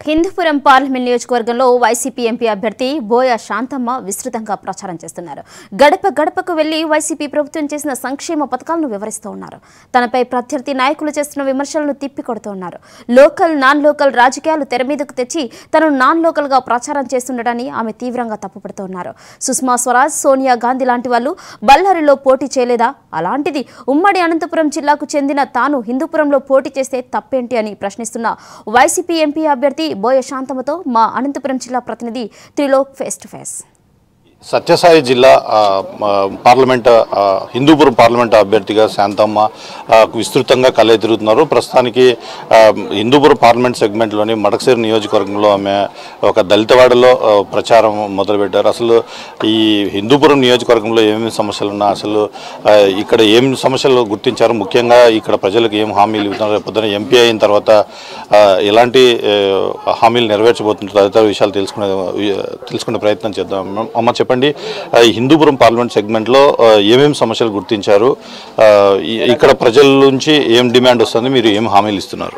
Hindupuram parliament నియోజకవర్గంలో YCP MP అభ్యర్థి బోయ శాంతమ్మ విస్తృతంగా ప్రచారం చేస్తున్నారు గడప గడపకు వెళ్లి వైసీపీ ప్రభుత్వం చేసిన సంక్షేమ పథకాలను వివరిస్తూ ఉన్నారు తనపై ప్రత్యర్థి నాయకులు చేస్తున్న విమర్శలను తిప్పికొడుతూ ఉన్నారు లోకల్ నాన్ లోకల్ రాజకీయాలు తెర మీదకు తెచ్చి తను నాన్ లోకల్ గా ప్రచారం చేస్తుండడాన్ని ఆమె తీవ్రంగా తప్పుపడుతూ ఉన్నారు సుష్మా స్వరాజ్ సోనియా గాంధీ లాంటి వాళ్ళు బళ్ళారిలో పోటీ చేయలేదా అలాంటిది ఉమ్మడి అనంతపురం జిల్లాకు చెందిన తాను హిందూపురంలో పోటీ చేస్తే తప్పేంటి అని ప్రశ్నిస్తున్న వైసీపీ ఎంపీ అభ్యర్థి బోయ శాంతమ్మతో మా అనంతపురం జిల్లా ప్రతినిధి Trilok face to face Sathya Sai జిల్లా ఆ, ఆ, పార్లమెంట్ ఆ, హిందూపురం పార్లమెంట్ అభ్యర్థిగా శాంతమ్మ ఆ, విస్తృతంగా కలయి తిరుగుతున్నారు ప్రస్తుతానికి ఆ, హిందూపురం పార్లమెంట్ సెగ్మెంట్లోని మడకసేరు నియోజకవర్గంలో ఆమె ఒక దళితవాడలో ఆ, ప్రచారం మొదలుపెట్టారు అసలు ఈ హిందూపురం నియోజకవర్గంలో ఏమేమి సమస్యలు ఉన్నా అసలు ఆ, ఇక్కడ ఏం సమస్యలు గుర్తించారు ముఖ్యంగా ఇక్కడ ప్రజలకు ఏం హామీలు ఇస్తున్నారు రేపు పొద్దున ఎంపీ అయిన తర్వాత ఆ, ఎలాంటి ఆ, హామీలు నెరవేర్చబోతుంటారు తదితర విషయాలు తెలుసుకునే తెలుసుకునే ప్రయత్నం చేద్దాం అమ్మ చెప్పండి ఆ, ఈ హిందూపురం పార్లమెంట్ సెగ్మెంట్లో ఆ, ఏమేమి సమస్యలు గుర్తించారు ఆ, ఈ- ఇక్కడ ప్రజల నుంచి ఏం డిమాండ్ వస్తుంది మీరు ఏం హామీలు ఇస్తున్నారు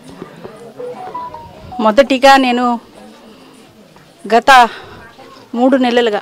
మొదటిగా నేను గత మూడు నెలలుగా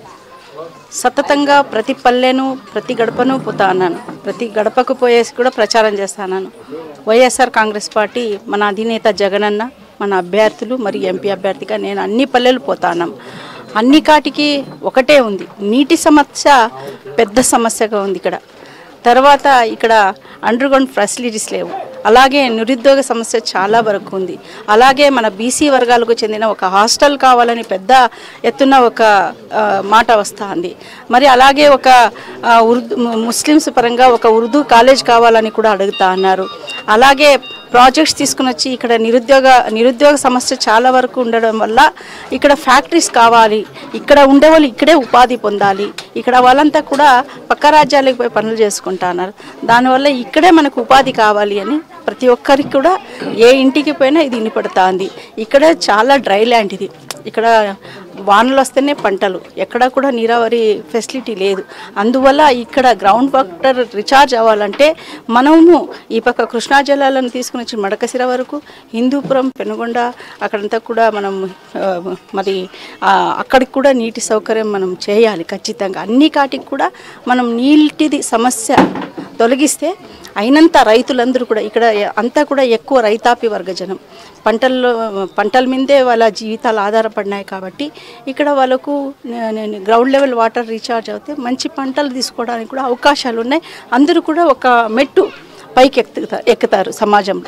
సతతంగా ప్రతి పల్లెను ప్రతి గడపను పోతా అన్నాను ప్రతి గడపకు పోయేసి కూడా ప్రచారం చేస్తాను వైఎస్ఆర్ కాంగ్రెస్ పార్టీ మన అధినేత జగనన్న మన అభ్యర్థులు మరియు ఎంపీ అభ్యర్థిగా నేను అన్ని పల్లెలు పోతాను అన్ని కాటికి ఒకటే ఉంది నీటి సమస్య పెద్ద సమస్యగా ఉంది ఇక్కడ తర్వాత ఇక్కడ అండర్ గ్రౌండ్ ఫెసిలిటీస్ లేవు అలాగే నిరుద్యోగ సమస్య చాలా వరకు ఉంది అలాగే మన బీసీ వర్గాలకు చెందిన ఒక హాస్టల్ కావాలని పెద్ద ఎత్తున ఒక ఆ, మాట వస్తుంది మరి అలాగే ఒక ఆ, ఉర్దూ ముస్లిమ్స్ పరంగా ఒక ఉర్దూ కాలేజ్ కావాలని కూడా అడుగుతా అన్నారు అలాగే ప్రాజెక్ట్స్ తీసుకుని వచ్చి ఇక్కడ నిరుద్యోగ నిరుద్యోగ సమస్య చాలా వరకు ఉండడం వల్ల ఇక్కడ ఫ్యాక్టరీస్ కావాలి ఇక్కడ ఉండే వాళ్ళు ఇక్కడే ఉపాధి పొందాలి ఇక్కడ వాళ్ళంతా కూడా పక్క రాజ్యాలకు పోయి పనులు చేసుకుంటున్నారు దానివల్ల ఇక్కడే మనకు ఉపాధి కావాలి అని ప్రతి ఒక్కరికి కూడా ఏ ఇంటికి పోయినా ఇది వినపడుతుంది ఇక్కడ చాలా డ్రై ల్యాండ్ ఇది ఇక్కడ వానలు వస్తేనే పంటలు ఎక్కడ కూడా నీరావరి ఫెసిలిటీ లేదు అందువల్ల ఇక్కడ గ్రౌండ్ వాటర్ రీఛార్జ్ అవ్వాలంటే మనము ఈ పక్క కృష్ణా జలాలను తీసుకుని వచ్చి మడకసిర వరకు హిందూపురం పెనుగొండ అక్కడంతా కూడా మనం ఆ, మరి ఆ, అక్కడికి కూడా నీటి సౌకర్యం మనం చేయాలి ఖచ్చితంగా అన్ని కాటికి కూడా మనం నీటిది సమస్య తొలగిస్తే అయినంత రైతులందరూ కూడా ఇక్కడ అంతా కూడా ఎక్కువ రైతాపి వర్గ జనం పంటల్లో పంటల మీదే వాళ్ళ జీవితాలు ఆధారపడినాయి కాబట్టి ఇక్కడ వాళ్ళకు నే- నే- గ్రౌండ్ లెవెల్ వాటర్ రీఛార్జ్ అవుతే మంచి పంటలు తీసుకోవడానికి కూడా అవకాశాలు ఉన్నాయి అందరూ కూడా ఒక మెట్టు పైకి ఎక్కుతారు ఎక్కుతారు సమాజంలో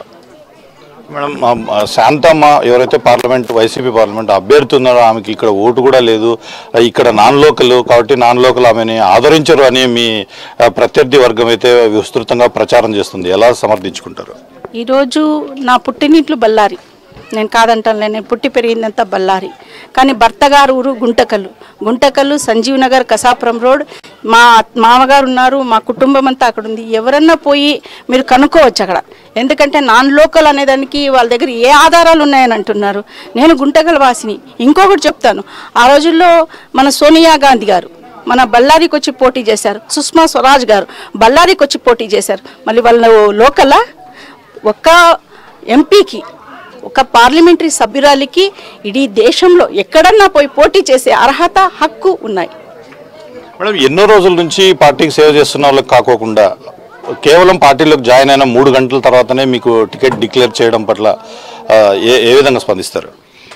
మేడం ఆ, ఆ, శాంతమ్మ ఎవరైతే పార్లమెంట్ వైసీపీ పార్లమెంట్ అభ్యర్థి ఉన్నారో ఆమెకి ఇక్కడ ఓటు కూడా లేదు ఆ, ఇక్కడ నాన్ లోకల్ కాబట్టి నాన్ లోకల్ ఆమెని ఆదరించరు అని మీ ఆ, ప్రత్యర్థి వర్గం అయితే విస్తృతంగా ప్రచారం చేస్తుంది ఎలా సమర్థించుకుంటారు ఈరోజు నా పుట్టినిట్లు బళ్ళారి నేను కాదంటాను నేను పుట్టి పెరిగిందంతా బళ్ళారి కానీ భర్త గారు ఊరు గుంటకల్లు గుంటకల్లు సంజీవ్ నగర్ కసాపురం రోడ్ మా మామగారు ఉన్నారు మా కుటుంబం అంతా అక్కడ ఉంది ఎవరన్నా పోయి మీరు కనుక్కోవచ్చు అక్కడ ఎందుకంటే నాన్ లోకల్ అనేదానికి వాళ్ళ దగ్గర ఏ ఆధారాలు ఉన్నాయని అంటున్నారు నేను గుంటకల్ వాసిని ఇంకొకటి చెప్తాను ఆ రోజుల్లో మన సోనియా గాంధీ గారు మన బళ్ళారికి వచ్చి పోటీ చేశారు సుష్మా స్వరాజ్ గారు బళ్ళారికి వచ్చి పోటీ చేశారు మళ్ళీ వాళ్ళు లోకలా ఒక్క ఎంపీకి ఒక పార్లమెంటరీ సభ్యురాలికి ఇడీ దేశంలో ఎక్కడన్నా పోయి పోటీ చేసే అర్హత హక్కు ఉన్నాయి మేడం ఎన్నో రోజుల నుంచి పార్టీకి సేవ చేస్తున్న వాళ్ళకి కాకోకుండా కేవలం పార్టీలోకి జాయిన్ అయిన మూడు గంటల తర్వాతనే మీకు టికెట్ డిక్లేర్ చేయడం పట్ల ఆ, ఏ ఏ విధంగా స్పందిస్తారు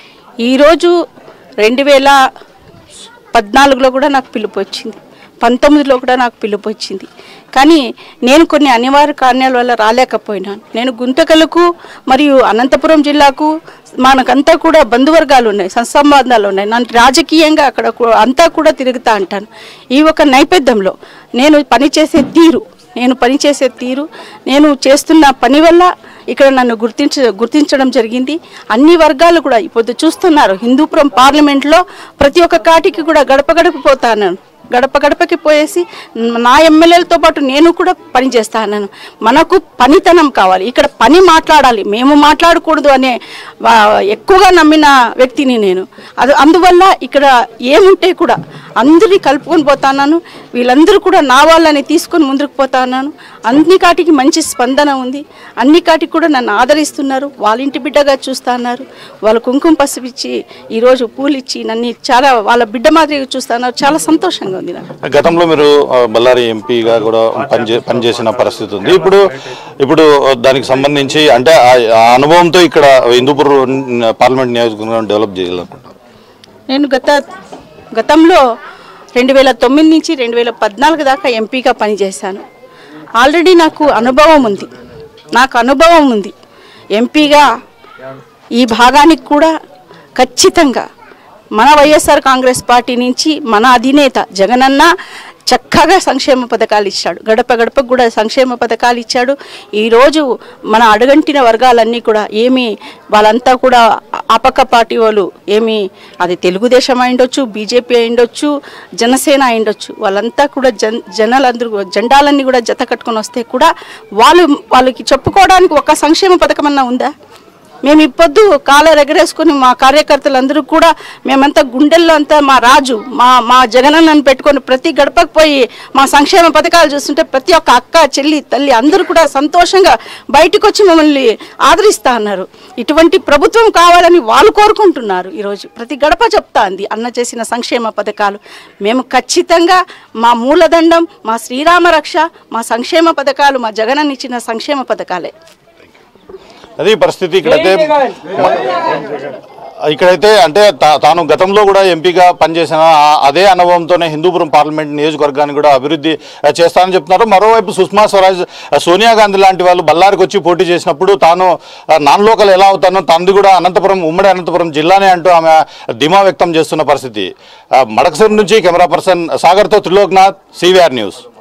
ఈరోజు రెండు వేల పద్నాలుగులో కూడా నాకు పిలుపు వచ్చింది పంతొమ్మిదిలో కూడా నాకు పిలుపు వచ్చింది కానీ నేను కొన్ని అనివార్య కారణాల వల్ల రాలేకపోయినాను నేను గుంతకలకు మరియు అనంతపురం జిల్లాకు మనకంతా కూడా బంధువర్గాలు ఉన్నాయి సత్సంబంధాలు ఉన్నాయి నన్ను రాజకీయంగా అక్కడ కూ- అంతా కూడా తిరుగుతా అంటాను ఈ ఒక నైపథ్యంలో నేను పనిచేసే తీరు నేను పనిచేసే తీరు నేను చేస్తున్న పని వల్ల ఇక్కడ నన్ను గుర్తించ గుర్తించడం జరిగింది అన్ని వర్గాలు కూడా ఇప్పుడు చూస్తున్నారు హిందూపురం పార్లమెంట్లో ప్రతి ఒక్క కాటికి కూడా గడప గడప పోతాను గడప గడపకి పోయేసి నా ఎమ్మెల్యేలతో పాటు నేను కూడా పని చేస్తాను మనకు పనితనం కావాలి ఇక్కడ పని మాట్లాడాలి మేము మాట్లాడకూడదు అనే వా- ఎక్కువగా నమ్మిన వ్యక్తిని నేను అది అందువల్ల ఇక్కడ ఏముంటే కూడా అందరినీ కలుపుకొని పోతాన్నాను వీళ్ళందరూ కూడా నా వాళ్ళని తీసుకొని ముందుకు పోతాన్నాను అన్ని కాటికి మంచి స్పందన ఉంది అన్ని కాటికి కూడా నన్ను ఆదరిస్తున్నారు వాళ్ళ ఇంటి బిడ్డగా చూస్తున్నారు వాళ్ళ కుంకుమ పసిపిచ్చి ఈరోజు పూలు ఇచ్చి నన్ను చాలా వాళ్ళ బిడ్డ మాదిరిగా చూస్తున్నారు చాలా సంతోషంగా ఉంది నాకు గతంలో మీరు ఆ, బళ్ళారి ఎంపీగా కూడా పనిచే పనిచేసిన పరిస్థితి ఉంది ఇప్పుడు ఇప్పుడు దానికి సంబంధించి అంటే ఆ ఆ అనుభవంతో ఇక్కడ హిందూపూర్ పార్లమెంట్ నియోజకవర్గం డెవలప్ చేయాలనుకుంటున్నారు నేను గత గతంలో రెండు వేల తొమ్మిది నుంచి రెండు వేల పద్నాలుగు దాకా ఎంపీగా పనిచేశాను ఆల్రెడీ నాకు అనుభవం ఉంది నాకు అనుభవం ఉంది ఎంపీగా ఈ భాగానికి కూడా ఖచ్చితంగా మన వైఎస్ఆర్ కాంగ్రెస్ పార్టీ నుంచి మన అధినేత జగనన్న చక్కగా సంక్షేమ పథకాలు ఇచ్చాడు గడప గడపకు కూడా సంక్షేమ పథకాలు ఇచ్చాడు ఈరోజు మన అడుగంటిన వర్గాలన్నీ కూడా ఏమి వాళ్ళంతా కూడా ఆ పక్క పార్టీ వాళ్ళు ఏమి అది తెలుగుదేశం అయిండొచ్చు బీజేపీ అయిండొచ్చు జనసేన అయిండొచ్చు వాళ్ళంతా కూడా జన్ జనాలందరూ కూడా జెండాలన్నీ కూడా జత కట్టుకొని వస్తే కూడా వాళ్ళు వాళ్ళకి చెప్పుకోవడానికి ఒక సంక్షేమ పథకం అన్నా ఉందా మేము ఇప్పొద్దు కాలర్ ఎగరేసుకుని మా కార్యకర్తలందరూ కూడా మేమంతా గుండెల్లో అంతా మా రాజు మా మా జగనన్నను పెట్టుకొని ప్రతి గడపకు పోయి మా సంక్షేమ పథకాలు చూస్తుంటే ప్రతి ఒక్క అక్క చెల్లి తల్లి అందరూ కూడా సంతోషంగా బయటకు వచ్చి మమ్మల్ని ఆదరిస్తా అన్నారు ఇటువంటి ప్రభుత్వం కావాలని వాళ్ళు కోరుకుంటున్నారు ఈరోజు ప్రతి గడప చెప్తా అంది అన్న చేసిన సంక్షేమ పథకాలు మేము ఖచ్చితంగా మా మూలదండం మా శ్రీరామ రక్ష మా సంక్షేమ పథకాలు మా జగనన్న ఇచ్చిన సంక్షేమ పథకాలే అది పరిస్థితి ఇక్కడైతే ఇక్కడైతే అంటే తా- తాను గతంలో కూడా ఎంపీగా పనిచేసిన ఆ- అదే అనుభవంతోనే హిందూపురం పార్లమెంట్ నియోజకవర్గాన్ని కూడా అభివృద్ధి ఆ, చేస్తానని చెప్తున్నారు మరోవైపు సుష్మా స్వరాజ్ ఆ, సోనియా గాంధీ లాంటి వాళ్ళు బళ్ళారికి వచ్చి పోటీ చేసినప్పుడు తాను ఆ, నాన్ లోకల్ ఎలా అవుతానో తనది కూడా అనంతపురం ఉమ్మడి అనంతపురం జిల్లానే అంటూ ఆమె ధీమా వ్యక్తం చేస్తున్న పరిస్థితి ఆ, మడకసూరు నుంచి కెమెరా పర్సన్ సాగర్తో త్రిలోక్నాథ్ సివిఆర్ న్యూస్